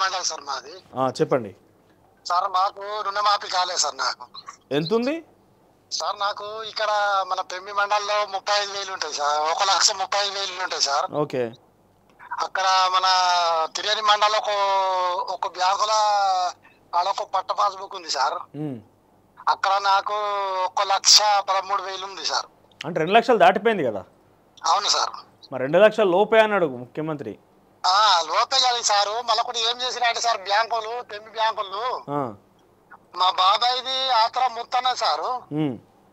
మండలం సార్ మాది ఆ, చెప్పండి సార్ మాకు రుణమాఫీ కాలేదు సార్ నాకు ఎంత ఉంది సార్ నాకు ఇక్కడ మన పెమ్మి మండలంలో ముప్పై ఐదు వేలు ఉంటాయి సార్ ఒక లక్ష ముప్పై ఐదు వేలు ఉంటాయి సార్ ఓకే అక్కడ మన తిరియని మండలంలో ఒక ఒక బ్యాంకుల ఆడ ఒక పట్ట పాస్బుక్ ఉంది సార్ ఉమ్. అక్కడ నాకు ఒక లక్ష పదమూడు వేలు ఉంది సార్ అంటే రెండు లక్షలు దాటిపోయింది కదా అవును సార్ మరి రెండు లక్షల లోపే అన్నాడు ముఖ్యమంత్రి ఆ లోపే కాదు సార్ మళ్ళీ ఒకటి ఏం చేసినట్టు సార్ బ్యాంకులు పెమ్మి బ్యాంకులు ఆ, మా బాబాయ్ది ఆత్ర ముత్తన్న సారు ఉమ్.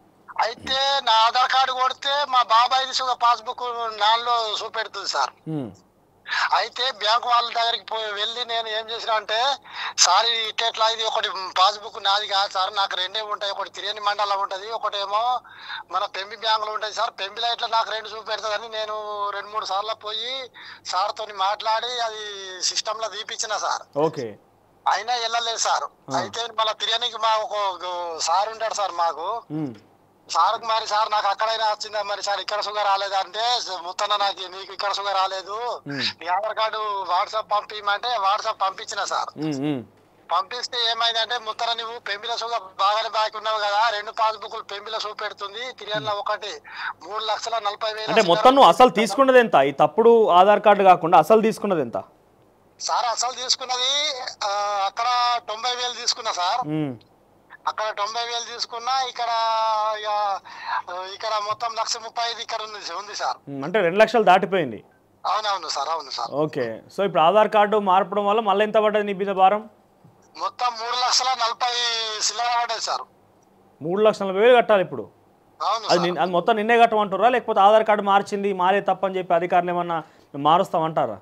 అయితే నా ఆధార్ కార్డు కొడితే మా బాబాయ్ది సుగా పాస్బుక్ నాలో చూపెడుతుంది సార్ ఉమ్. అయితే బ్యాంక్ వాళ్ళ దగ్గరికి పోయి వెళ్ళి నేను ఏం చేసిన అంటే సార్ ఇది ఇట్లా ఇది ఒకటి పాస్బుక్ నాది కాదు సార్ నాకు రెండే ఉంటాయి ఒకటి తిరియని మండలం ఉంటది ఒకటేమో మన పెంబి బ్యాంకులో ఉంటుంది సార్ పెంబిలో ఇట్లా నాకు రెండు చూపెడుతుందని నేను రెండు మూడు సార్లు పోయి సార్తో మాట్లాడి అది సిస్టమ్ లో తీపిచ్చిన సార్ ఓకే అయినా వెళ్ళలేదు సార్ అయితే మళ్ళీ తిరియనికి మా ఒక సార్ ఉంటాడు సార్ మాకు ఉమ్. సార్ మరి సార్ నాకు అక్కడైనా వచ్చిందా మరి సార్ ఇక్కడ షుగర్ రాలేదు అంటే ముత్తన్న నాకు నీకు ఇక్కడ షుగర్ రాలేదు ఉమ్. నీ ఆధార్ కార్డు వాట్సాప్ పంపించమంటే వాట్సాప్ పంపించిన సార్ ఉమ్, ఉమ్. పంపిస్తే ఏమైందంటే ముత్తర నువ్వు పెంబిల షుగర్ బాగానే బాకీ ఉన్నావు కదా రెండు పాస్బుక్లు పెంబిల చూపెడుతుంది తిరియన్లో ఒకటి మూడు లక్షల నలభై వేలు అంటే మొత్తం నువ్వు అసలు తీసుకున్నది ఎంత ఈ తప్పుడు ఆధార్ కార్డు కాకుండా అసలు తీసుకున్నది ఎంత సార్ అసలు తీసుకున్నది ఆ, అక్కడ తొంభై వేలు తీసుకున్నా సార్ ఉమ్. అక్కడ తొంభై వేలు తీసుకున్నా ఇక్కడ ఇక, ఆ, ఇక్కడ మొత్తం లక్ష ముప్పై ఐదు ఇక్కడ ఉంది ఉంది సార్ ఉమ్, అంటే రెండు లక్షలు దాటిపోయింది అవునవును సార్ అవును సార్ ఓకే సో ఇప్పుడు ఆధార్ కార్డు మార్పడం వల్ల మళ్ళీ ఎంత పడ్డది నీ మీద భారం మొత్తం మూడు లక్షల నలభై సిల్లర పడ్డది సార్ మూడు లక్షల నలభై వేలు కట్టాలి ఇప్పుడు అవును అది సార్ నిన్- అది మొత్తం నిన్నే కట్టమంటారా లేకపోతే ఆధార్ కార్డు మార్చింది మారే తప్పని చెప్పి అధికారులు ఏమన్నా మారుస్తామంటారా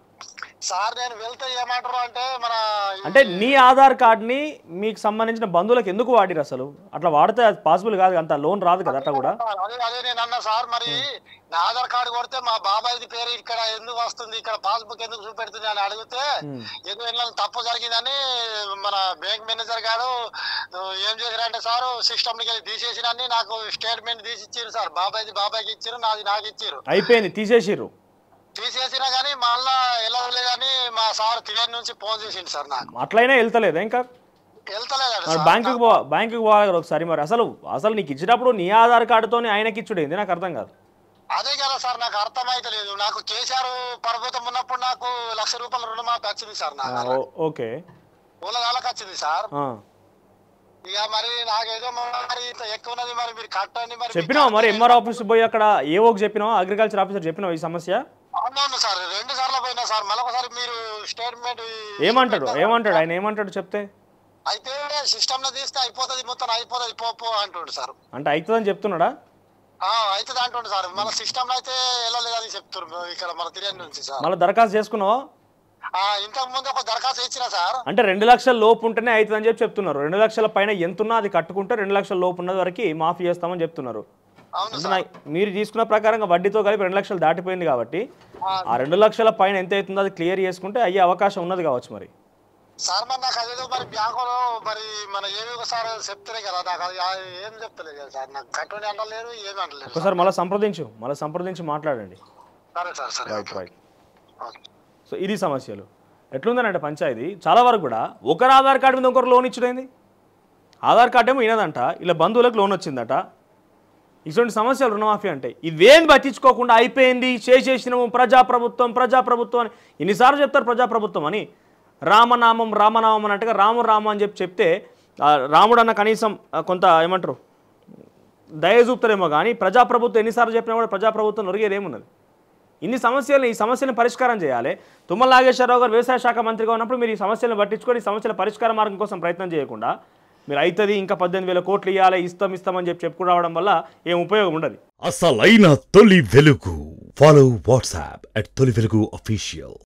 సార్ నేను వెళ్తే ఏమంటారు అంటే మన ఈ- అంటే నీ ఆధార్ కార్డ్ని మీకు సంబంధించిన బంధువులకు ఎందుకు వాడిరు అసలు అట్లా వాడితే అది పాసిబుల్ కాదు అంత లోన్ రాదు కదా అట్లా కూడా అదే అదే నేను అన్నా సార్ మరి నా ఆధార్ కార్డు కొడితే మా బాబాయ్ది పేరు ఇక్కడ ఎందుకు వస్తుంది ఇక్కడ పాస్బుక్ ఎందుకు చూపెడుతుంది అని అడిగితే ఉమ్. ఏదో ఇలా తప్పు జరిగిందని మన బ్యాంక్ మేనేజర్ గారు ఆ, ఏం చేశారంటే సార్ సిస్టమ్కి వెళ్ళి తీసేసినని నాకు స్టేట్మెంట్ తీసి ఇచ్చారు సార్ బాబాయ్ది బాబాయ్కి ఇచ్చారు నాది నాకు ఇచ్చారు అయిపోయింది తీసేసిర్రు తీసేసినా కానీ మళ్ళా వెళ్ళలేదని మా సార్ తిరిగి నుంచి ఫోన్ చేసిండు సార్ నాకు అట్లయినా వెళ్తలేదా ఇంకా వెళ్తలేదండి మరి సార్ బ్యాంకుకి పో బ్యాంకుకి పోవాలి కదా ఒకసారి మరి అసలు అసలు నీకు ఇచ్చినప్పుడు నీ ఆధార్ కార్డుతోనే ఆయనకి ఇచ్చుడు ఏంది నాకు అర్థం కాదు అదే కదా సార్ నాకు అర్థమైతలేదు నాకు కేసీఆర్ పర్వతం ఉన్నప్పుడు నాకు లక్ష రూపాయల రుణమాఫీ వచ్చింది సార్ ఆ, నాకు ఓ- ఓకే పూలగాలకు వచ్చింది సార్ ఆ. ఇక మరి నాకేదో మరి ఇంత ఎక్కువ ఉన్నది మరి మీరు కట్టండి మరి చెప్పినావా మరి ఎంఆర్ ఆఫీస్ పోయి అక్కడ ఏవోకి చెప్పినావా అగ్రికల్చర్ ఆఫీసర్ చెప్పినావా ఈ సమస్య అవునవును సార్ రెండు సార్లు పోయినా సార్ మరొకసారి మీరు స్టేట్మెంట్ ఏమంటాడు ఏమంటాడు ఆయన ఏమంటాడు చెప్తే అయితే సిస్టమ్ లో తీస్తే అయిపోతుంది మొత్తం అయిపోతుంది పో పో అంటుండు సార్ అంటే అవుతుందని చెప్తున్నాడా ఆ, అవుతుంది అంటుండు సార్ మన సిస్టమ్ లో అయితే వెళ్ళలేదని చెప్తున్నారు ఇక్కడ మన తిరిగి నుంచి సార్ మళ్ళీ దరఖాస్తు చేసుకున్నావా ఆ, ఇంతకు ముందు ఒక దరఖాస్తు ఇచ్చిన సార్ అంటే రెండు లక్షల లోపు ఉంటేనే అవుతుందని చెప్పి చెప్తున్నారు రెండు లక్షల పైన ఎంత ఉన్నా అది కట్టుకుంటే రెండు లక్షల లోపు ఉన్నది వరకు మాఫీ చేస్తామని చెప్తున్నారు అవును అంటే సార్ నా- మీరు తీసుకున్న ప్రకారంగా వడ్డీతో కలిపి రెండు లక్షలు దాటిపోయింది కాబట్టి ఆ, ఆ రెండు లక్షల పైన ఎంత అవుతుందో అది క్లియర్ చేసుకుంటే అయ్యే అవకాశం ఉన్నది కావచ్చు మరి సార్ మరి నాకు అదేదో మరి బ్యాంకులో మరి మన ఏమి సార్ చెప్తలే కదా నాకు అది ఆ ఏం చెప్తలేదు కదా సార్ నాకు కట్టుని అంటలేరు ఏమి అంటలేరు సార్. ఒకసారి మళ్ళీ సంప్రదించు మళ్ళీ సంప్రదించి మాట్లాడండి సరే సార్ సరే రైట్ రైట్ ఓకే. సో ఇది సమస్యలు ఎట్లుందనంటే పంచాయతీ చాలా వరకు కూడా ఒకరు ఆధార్ కార్డు మీద ఒకరు లోన్ ఇచ్చుడైంది ఆధార్ కార్డు ఏమో ఈయనదంట ఇలా బంధువులకు లోన్ వచ్చిందట ఇటువంటి సమస్యలు రుణమాఫీ అంటే ఇవేం పట్టించుకోకుండా అయిపోయింది చేసేసినాము ప్రజాప్రభుత్వం ప్రజాప్రభుత్వం అని ఎన్నిసార్లు చెప్తారు ప్రజాప్రభుత్వం అని రామనామం రామనామం అన్నట్టుగా రాము రామ అని చెప్పి చెప్తే ఆ రాముడు అన్న కనీసం ఆ, కొంత ఏమంటారు దయ చూపుతారేమో కానీ ప్రజాప్రభుత్వం ఎన్నిసార్లు చెప్పినా కూడా ప్రజాప్రభుత్వం నొరిగేది ఏమున్నది ఇన్ని సమస్యలు ఈ సమస్యను పరిష్కారం చేయాలి తుమ్మల నాగేశ్వరరావు గారు వ్యవసాయ శాఖ మంత్రిగా ఉన్నప్పుడు మీరు ఈ సమస్యలను పట్టించుకొని ఈ సమస్యల పరిష్కార మార్గం కోసం ప్రయత్నం చేయకుండా మీరు అవుతుంది ఇంకా పద్దెనిమిది వేల కోట్లు ఇవ్వాలి ఇస్తాం ఇస్తామని చెప్పి చెప్పుకు రావడం వల్ల ఏం ఉపయోగం ఉండదు అసలైన తొలి వెలుగు ఫాలో వాట్సాప్ అట్ తొలి వెలుగు అఫీషియల్